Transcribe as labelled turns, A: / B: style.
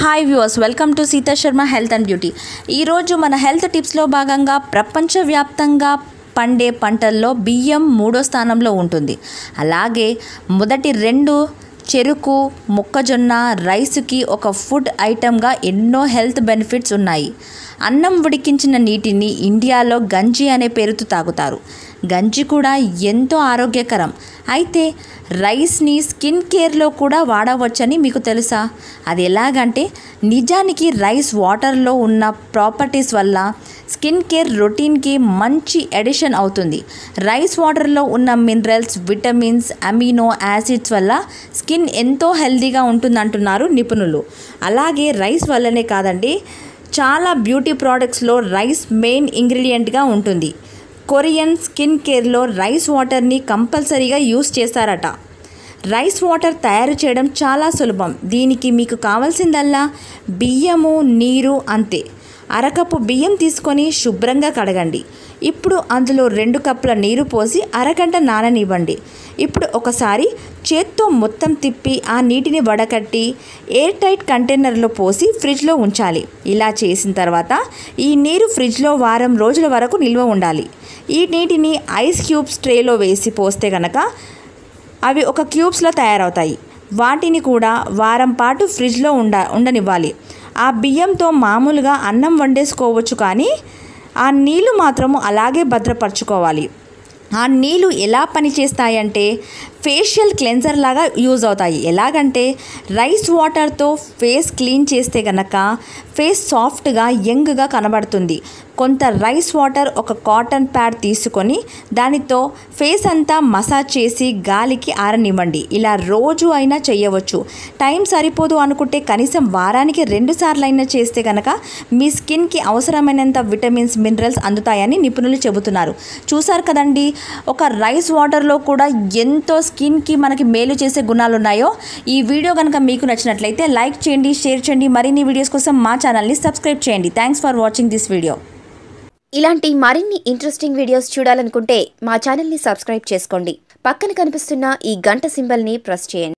A: hi viewers welcome to Sita Sharma health and beauty ఈరోజు మన health టిప్స్లో భాగంగా ప్రపంచవ్యాప్తంగా పండే పంటల్లో బియ్యం మూడో స్థానంలో ఉంటుంది అలాగే మొదటి రెండు చెరుకు మొక్కజొన్న రైస్కి ఒక ఫుడ్ ఐటమ్గా ఎన్నో హెల్త్ బెనిఫిట్స్ ఉన్నాయి అన్నం ఉడికించిన నీటిని ఇండియాలో గంజి అనే పేరుతో తాగుతారు గంజి కూడా ఎంతో ఆరోగ్యకరం అయితే రైస్ని స్కిన్ కేర్లో కూడా వాడవచ్చని మీకు తెలుసా అది ఎలాగంటే నిజానికి రైస్ వాటర్లో ఉన్న ప్రాపర్టీస్ వల్ల స్కిన్ కేర్ రొటీన్కి మంచి ఎడిషన్ అవుతుంది రైస్ వాటర్లో ఉన్న మినరల్స్ విటమిన్స్ అమినో యాసిడ్స్ వల్ల స్కిన్ ఎంతో హెల్తీగా ఉంటుందంటున్నారు నిపుణులు అలాగే రైస్ వల్లనే కాదండి చాలా బ్యూటీ ప్రోడక్ట్స్లో రైస్ మెయిన్ ఇంగ్రీడియంట్గా ఉంటుంది కొరియన్ స్కిన్ కేర్లో రైస్ వాటర్ని కంపల్సరీగా యూస్ చేస్తారట రైస్ వాటర్ తయారు చేయడం చాలా సులభం దీనికి మీకు కావాల్సిందల్లా బియ్యము నీరు అంతే అరకప్పు బియ్యం తీసుకొని శుభ్రంగా కడగండి ఇప్పుడు అందులో రెండు కప్పుల నీరు పోసి అరగంట నాననివ్వండి ఇప్పుడు ఒకసారి చేత్తో మొత్తం తిప్పి ఆ నీటిని వడకట్టి ఎయిర్ టైట్ కంటైనర్లో పోసి ఫ్రిడ్జ్లో ఉంచాలి ఇలా చేసిన తర్వాత ఈ నీరు ఫ్రిడ్జ్లో వారం రోజుల వరకు నిల్వ ఉండాలి ఈ నీటిని ఐస్ క్యూబ్స్ ట్రేలో వేసి పోస్తే కనుక అవి ఒక క్యూబ్స్లో తయారవుతాయి వాటిని కూడా వారం పాటు ఫ్రిడ్జ్లో ఉండ ఉండనివ్వాలి ఆ బియ్యంతో మామూలుగా అన్నం వండేసుకోవచ్చు కానీ ఆ నీళ్లు మాత్రము అలాగే భద్రపరచుకోవాలి ఆ నీళ్ళు ఎలా పనిచేస్తాయంటే ఫేషియల్ క్లెన్జర్ లాగా యూజ్ అవుతాయి ఎలాగంటే రైస్ వాటర్తో ఫేస్ క్లీన్ చేస్తే గనక ఫేస్ సాఫ్ట్గా యంగ్గా కనబడుతుంది కొంత రైస్ వాటర్ ఒక కాటన్ ప్యాడ్ తీసుకొని దానితో ఫేస్ అంతా మసాజ్ చేసి గాలికి ఆరనివ్వండి ఇలా రోజు అయినా చేయవచ్చు టైం సరిపోదు అనుకుంటే కనీసం వారానికి రెండు సార్లు అయినా చేస్తే కనుక మీ స్కిన్కి అవసరమైనంత విటమిన్స్ మినరల్స్ అందుతాయని నిపుణులు చెబుతున్నారు చూసారు కదండి ఒక రైస్ వాటర్లో కూడా ఎంతో స్కిన్కి మనకి మేలు చేసే గుణాలు ఉన్నాయో ఈ వీడియో కనుక మీకు నచ్చినట్లయితే లైక్ చేయండి షేర్ చేయండి మరిన్ని వీడియోస్ కోసం మా ఛానల్ని సబ్స్క్రైబ్ చేయండి thanks for watching this video
B: ఇలాంటి మరిన్ని ఇంట్రెస్టింగ్ వీడియోస్ చూడాలనుకుంటే మా ఛానల్ని సబ్స్క్రైబ్ చేసుకోండి పక్కన కనిపిస్తున్న ఈ గంట సింబల్ని ప్రెస్ చేయండి